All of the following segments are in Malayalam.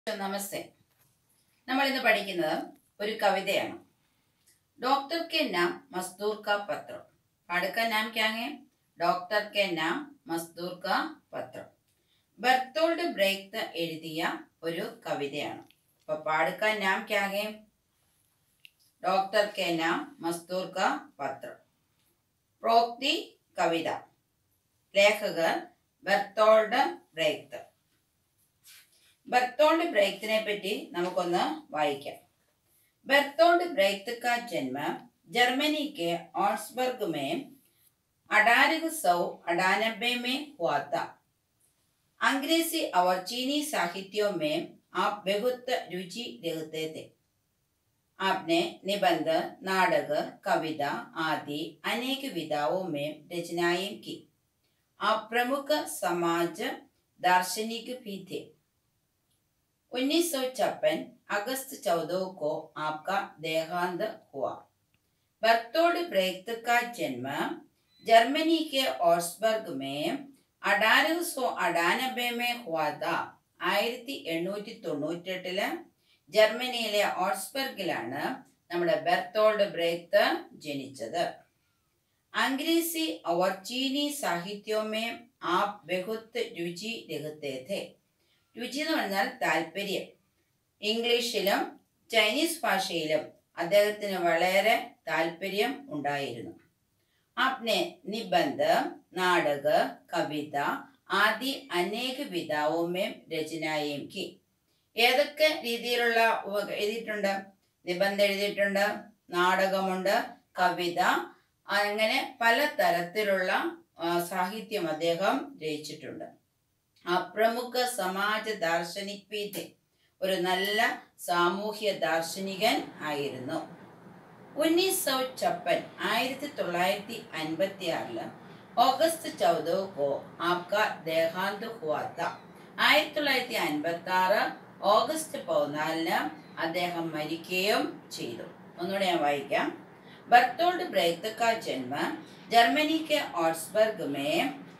നമസ്തേ നമ്മൾ ഇന്ന് പഠിക്കുന്നത് ഒരു കവിതയാണ് डॉक्टर के नाम मजदूर का पत्र पाड़ का नाम क्या है ഡോക്ടർ കെ നാം മസ്ദൂർ കാ പത്രം ബർത്തോൾഡ് ബ്രേക്ക് എഴുതിയ ഒരു കവിതയാണ് അപ്പൊ പാടുക്ക നാം ക്യാ ഹെ ഡോക്ടർ കെ നാം മസ്ദൂർ കാ പത്രം പ്രോക്തി കവിത ലേഖകർ ബർത്തോൾഡ് ബ്രേക്ത് ബർത്തോൾഡ് ബ്രേക്തിനെ പറ്റി നമുക്കൊന്ന് വായിക്കാം बर्तोल्ड ब्रेख्त का जन्म जर्मनी के ऑट्सबर्ग में अठारह सौ अठानबे में हुआ था अंग्रेजी और चीनी साहित्यों में आप बहुत रुचि रखते थे आपने निबंध नाटक कविता आदि अनेक विधाओं में रचनाएं की आप प्रमुख समाज दार्शनिक भी थे उन्नीस सौ छप्पन अगस्त चौदह को आपका देहांत हुआ बर्तोल्ड ब्रेख्त का जन्म जर्मनी के ऑर्सबर्ग में अठारह सौ अठानबे में हुआ था ആയിരത്തി എണ്ണൂറ്റി തൊണ്ണൂറ്റെട്ടില് ജർമ്മനിയിലെ ഓട്സ്ബർഗിലാണ് നമ്മുടെ ബെർത്തോൾഡ് ബ്രേക്ത് ജനിച്ചത് अंग्रेजी और चीनी साहित्यों में आप बहुत रुचि रखते थे രുചി എന്ന് പറഞ്ഞാൽ താല്പര്യം ഇംഗ്ലീഷിലും ചൈനീസ് ഭാഷയിലും അദ്ദേഹത്തിന് വളരെ താല്പര്യം ഉണ്ടായിരുന്നു आपने निबंध नाटक कविता ആദി അനേക വിധാവുമേ രചനായും കി ഏതൊക്കെ രീതിയിലുള്ള ഉപ- എഴുതിയിട്ടുണ്ട് നിബന്ധം എഴുതിയിട്ടുണ്ട് നാടകമുണ്ട് കവിത അങ്ങനെ പല തരത്തിലുള്ള ആ, സാഹിത്യം അദ്ദേഹം രചിച്ചിട്ടുണ്ട് ആ പ്രമുഖ സമാജ ദാർശനിക് പീതെ ഒരു നല്ല സാമൂഹ്യ ദാർശനികൻ ആയിരുന്നു ഉന്നീസ് സൗ छप्पन ആയിരത്തി തൊള്ളായിരത്തി അൻപത്തി ആറില് ഓഗസ്റ്റ് ചൗദോ കോ ആപ്ക ദേഹാന്ത് ഹുവാ था ആയിരത്തി തൊള്ളായിരത്തി അൻപത്തി ആറ് ഓഗസ്റ്റ് പതിനാലിന് അദ്ദേഹം മരിക്കുകയും ചെയ്തു ഒന്നുകൂടെ ഞാൻ വായിക്കാം ബർത്തോൾഡ് ബ്രേക്ത് का जन्म जर्मनी के ऑट्सबर्ग में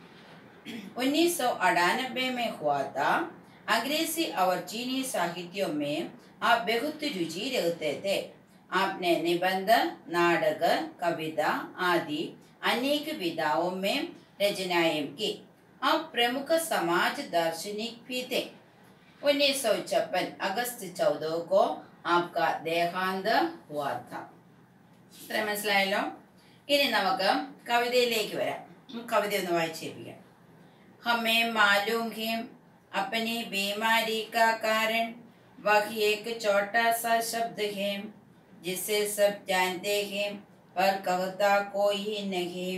उन्नीस सौ अठानबे में हुआ था अंग्रेजी और चीनी साहित्यों में आप बहुत रुचि रखते थे आपने निबंध नाटक कविता आदि अनेक विधाओं में रचनाएं की आप प्रमुख समाज दार्शनिक भी थे उन्नीस सौ छप्पन अगस्त चौदह को आपका देहांत हुआ था ഇത്ര മനസ്സിലായല്ലോ ഇനി നമുക്ക് കവിതയിലേക്ക് വരാം ഉം, കവിത ഒന്ന് വായിച്ചേൽപ്പിക്കാം हमें मालूम है अपनी बीमारी का कारण वह एक छोटा सा शब्द है जिसे सब जानते हैं पर कहता कोई नहीं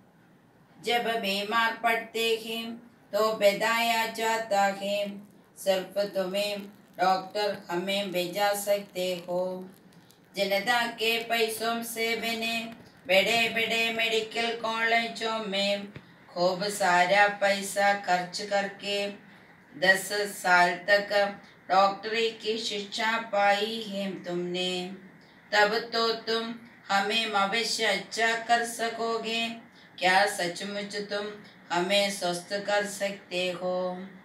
जब बीमार पड़ते हैं तो बताया जाता है सिर्फ तुम्हें डॉक्टर हमें भेजा सकते हो जनता के पैसों से बने बड़े बड़े मेडिकल कॉलेजों में खूब सारा पैसा खर्च करके दस साल तक डॉक्टरी की शिक्षा पाई है तुमने तब तो तुम हमें अवश्य अच्छा कर सकोगे क्या सचमुच तुम हमें स्वस्थ कर सकते हो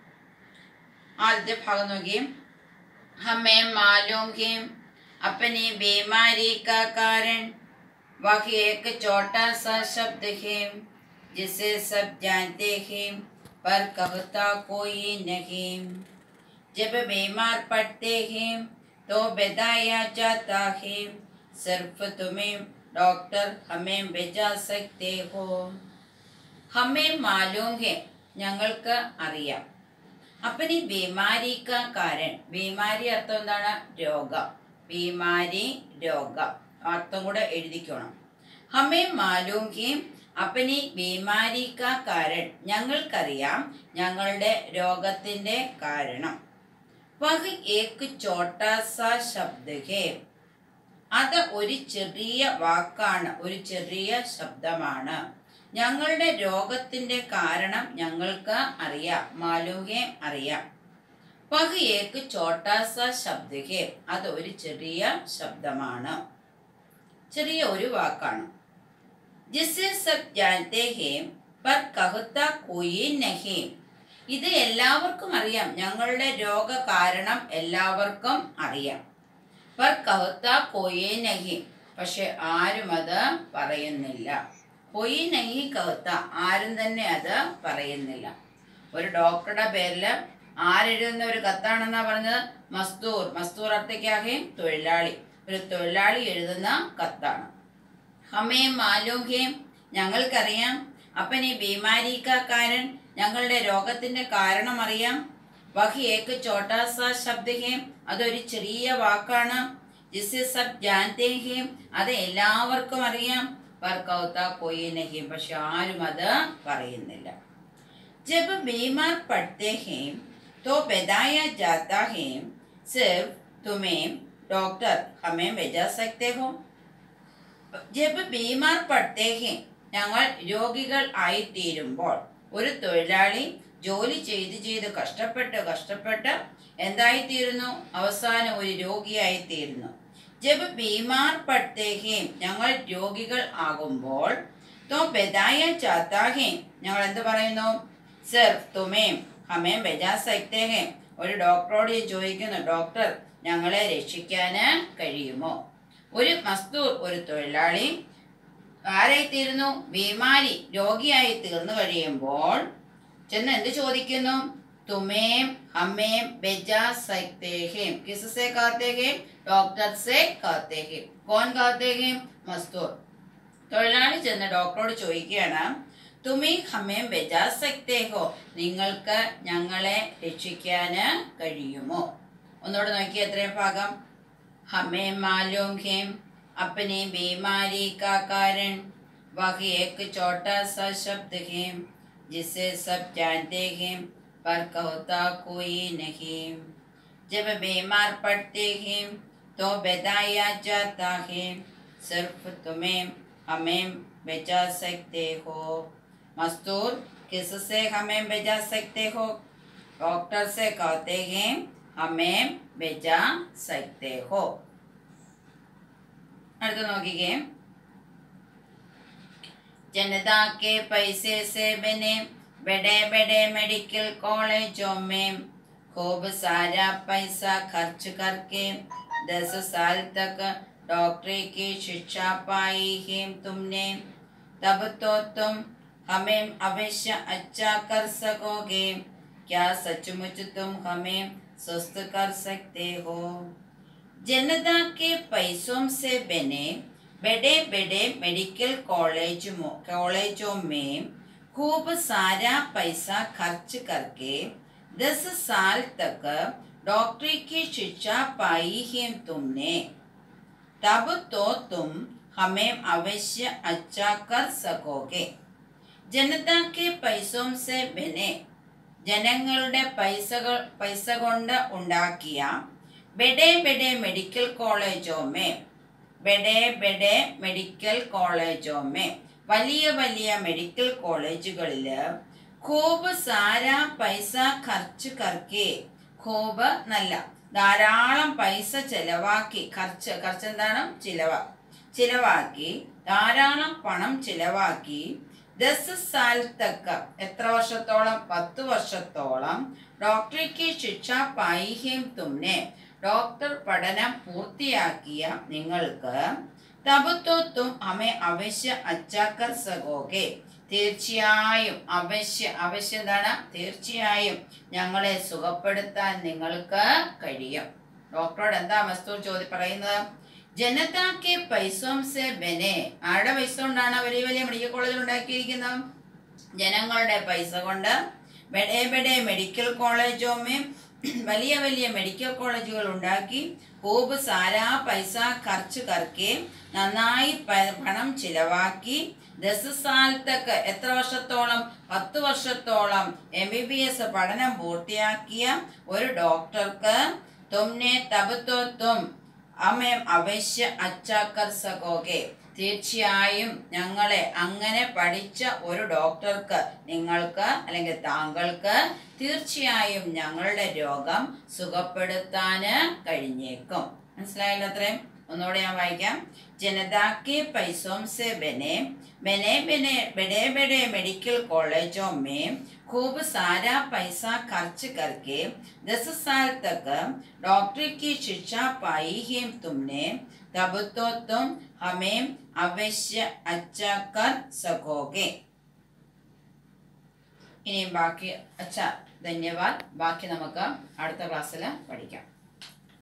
ആദ്യ ഭാഗം നോക്കി हमें मालूम है अपनी बीमारी का कारण वह एक छोटा सा शब्द है जिसे सब जानते हैं पर कहता कोई नहीं जब बीमार पड़ते हैं तो बताया जाता है सिर्फ तुम्हें डॉक्टर हमें भेजा सकते हो हमें मालूम है ഞങ്ങൾക്ക് അറിയാം അപ്പനി ബീമാരി കാ കാരൻ ബീമാരി അർത്ഥം എന്താണ് രോഗം ബീമാരി രോഗം അർത്ഥം കൂടെ എഴുതിക്കണം ഹമേ മാലൂം ഹി അപ്പനി ബീമാരി കാ കാരൻ ഞങ്ങൾക്കറിയാം ഞങ്ങളുടെ രോഗത്തിന്റെ കാരണം വഹ് ഏക് ചോട്ടാ സാ ശബ്ദ ഹേ അത് ഒരു ചെറിയ വാക്കാണ് ഒരു ചെറിയ ശബ്ദമാണ് ഞങ്ങളുടെ രോഗത്തിന്റെ കാരണം ഞങ്ങൾക്ക് അറിയാം മാലൂഹെ അറിയാം വഹ് ഏക് ചോട്ടാ സാ ശബ്ദ ഹേ അത് ഒരു ചെറിയ ശബ്ദമാണ് ചെറിയ ഒരു വാക്കാണ് ജിസെ സബ് ജാനത്തെ ഹേ പർ കഹത്ത കോയി നഹി ഇത് എല്ലാവർക്കും അറിയാം ഞങ്ങളുടെ രോഗകാരണം എല്ലാവർക്കും അറിയാം പർ കഹത്ത കൊയേ നഹി പക്ഷെ ആരും അത് പറയുന്നില്ല കൊയ് നഹി കഹത്ത ആരും തന്നെ അത് പറയുന്നില്ല ഒരു ഡോക്ടറുടെ പേരില് ആരെഴുതുന്ന ഒരു കത്താണെന്നാ പറഞ്ഞത് മസ്തൂർ മസ്തൂർ അർത്ഥയ്ക്കാകെയും തൊഴിലാളി ഒരു തൊഴിലാളി എഴുതുന്ന കത്താണ് ഹമേ മാലൂഹേം ഞങ്ങൾക്കറിയാം അപ്പൻ ഈ ബീമാരിക്കാരൻ ഞങ്ങളുടെ രോഗത്തിന്റെ കാരണം അറിയാം വഹി ഏക്ക് ചോട്ടാ സാ ശബ്ദഹേം അതൊരു ചെറിയ വാക്കാണ് ജിസെ സബ് ജാൻതേ ഹേം അത് എല്ലാവർക്കും അറിയാം വർക്കൗത്ത കൊയ്യ നഹീം പക്ഷെ ആരും അത് പറയുന്നില്ല जब बीमार पड़ते हैं तो बताया जाता है सिर्फ तुम्हें डॉक्टर हमें भेजा सकते हो ജബ് ബീമാർ പട്ടേഹെ ഞങ്ങൾ രോഗികൾ ആയിത്തീരുമ്പോൾ ഒരു തൊഴിലാളി ജോലി ചെയ്ത് ചെയ്ത് കഷ്ടപ്പെട്ട് കഷ്ടപ്പെട്ട് എന്തായിത്തീരുന്നു അവസാനം ഒരു രോഗിയായിത്തീരുന്നു ജബ് ബീമാർ പട്ടേഹെ ഞങ്ങൾ രോഗികൾ ആകുമ്പോൾ തോ ബെദായ ചാത്താഹെ ഞങ്ങൾ എന്ത് പറയുന്നു സർ തുമേം ഹമേം ബജാ സക്തേഹെ ഒരു ഡോക്ടറോട് ഞാൻ ചോദിക്കുന്നു ഡോക്ടർ ഞങ്ങളെ രക്ഷിക്കാന് കഴിയുമോ ഒരു മസ്ദൂർ ഒരു തൊഴിലാളി ആരായിത്തീരുന്നു ബീമാരി രോഗിയായി തീർന്നു കഴിയുമ്പോൾ ചെന്ന് എന്ത് ചോദിക്കുന്നു തുമേം ഹമേം ബെജാ സക്തേഹേം കിസസെ കാത്തേഹേം ഡോക്ടർ സെ കാത്തേഹേം കോൻ കാത്തേഹേം മസ്ദൂർ തൊഴിലാളി ചെന്ന് ഡോക്ടറോട് ചോദിക്കുകയാണ് തുമി ഹമേം ബജാ സക്തേ ഹോ നിങ്ങൾക്ക് ഞങ്ങളെ രക്ഷിക്കാന് കഴിയുമോ ഒന്നുകൂടെ നോക്കി എത്രയും ഭാഗം ഹമേ മാലൂം ഹേം अपनी बीमारी का कारण वह एक छोटा सा शब्द है जिसे सब जानते हैं पर कहता कोई नहीं जब बीमार पड़ते हैं तो बताया जाता है सिर्फ तुम्हें हमें बचा सकते हो मजदूर किससे हमें बचा सकते हो डॉक्टर से कहते हैं हमें बचा सकते हो അടുത്ത നോക്കിക്കേ जनता के पैसे से बने बड़े बड़े मेडिकल कॉलेजों में खूब सारा पैसा खर्च करके दस साल तक डॉक्टरी की शिक्षा पाई है तुमने तब तो तुम हमें अवश्य अच्छा कर सकोगे क्या सचमुच तुम हमें स्वस्थ कर सकते हो जनता के पैसों से बने बड़े बड़े मेडिकल कॉलेज कॉलेजों में खूब सारा पैसा खर्च करके दस साल तक डॉक्टरी की शिक्षा पाई है तुमने तब तो तुम हमें अवश्य अच्छा कर सकोगे जनता के पैसों से बने ജനങ്ങളുടെ പൈസകൾ പൈസ കൊണ്ട് ഉണ്ടാക്കിയ ബെഡെ ബെഡെ മെഡിക്കൽ കോളേജോമേ ബെഡെ ബെഡെ മെഡിക്കൽ കോളേജോമേ വലിയ വലിയ മെഡിക്കൽ കോളേജുകളിൽ ഖൂബ് സാര പൈസ ഖർച്ച് കർക്കെ ഖൂബ് നല്ല ധാരാളം പൈസ ചെലവാക്കി ഖർച്ച് ഖർച്ച് എന്താണ് ചിലവ ചിലവാക്കി ധാരാളം പണം ചിലവാക്കി ദസ് സാൽ തക്ക എത്ര വർഷത്തോളം പത്ത് വർഷത്തോളം ഡോക്ടർക്ക് ശിക്ഷ പായിഹ്യം തുമ്നെ ഡോക്ടർ പഠനം പൂർത്തിയാക്കിയ നിങ്ങൾക്ക് തബുത്വത്തും അമേ അവശ്യ അച്ചാക്കർ സകോകെ തീർച്ചയായും അവശ്യ അവശ്യം എന്താണ് തീർച്ചയായും ഞങ്ങളെ സുഖപ്പെടുത്താൻ നിങ്ങൾക്ക് കഴിയും ഡോക്ടറോട് എന്താ മസ്തൂർ ചോദി പറയുന്നത് ജനതാക്ക് പൈസോം സെ ബെനെ ആരുടെ പൈസ കൊണ്ടാണ് വലിയ വലിയ മെഡിക്കൽ കോളേജിൽ ഉണ്ടാക്കിയിരിക്കുന്നത് ജനങ്ങളുടെ പൈസ കൊണ്ട് ബെഡേ ബെഡേ മെഡിക്കൽ കോളേജോമേ വലിയ വലിയ മെഡിക്കൽ കോളേജുകൾ ഉണ്ടാക്കി खूब സാരാ പൈസ ഖർച്ച് കർക്കെ നന്നായി പ- പണം ചിലവാക്കി ദസ് സാൽ തക്ക് എത്ര വർഷത്തോളം പത്ത് വർഷത്തോളം എം ബി ബി എസ് പഠനം പൂർത്തിയാക്കിയ ഒരു ഡോക്ടർക്ക് തുമ്നെ തബത്തോ തും അമേം അവശ്യ അച്ചാക്കർ സകോകെ തീർച്ചയായും ഞങ്ങളെ അങ്ങനെ പഠിച്ച ഒരു ഡോക്ടർക്ക് നിങ്ങൾക്ക് അല്ലെങ്കിൽ താങ്കൾക്ക് തീർച്ചയായും ഞങ്ങളുടെ രോഗം സുഖപ്പെടുത്താന് കഴിഞ്ഞേക്കും മനസ്സിലായല്ലോ അത്രയും ഒന്നുകൂടെ ഞാൻ വായിക്കാം ജനതാക്കെ പൈസോം സെ ബനെ ബനെ ബനെ ബड़े बड़े मेडिकल कॉलेजों में खूब सारा पैसा खर्च करके दस साल तक डॉक्टरी की शिक्षा पाई है तुमने तब तो तुम हमें अवश्य अच्छा कर सकोगे ഇനി ബാക്കി അച്ഛാ ധന്യവാദ് ബാക്കി നമുക്ക് അടുത്ത ക്ലാസ്സിൽ പഠിക്കാം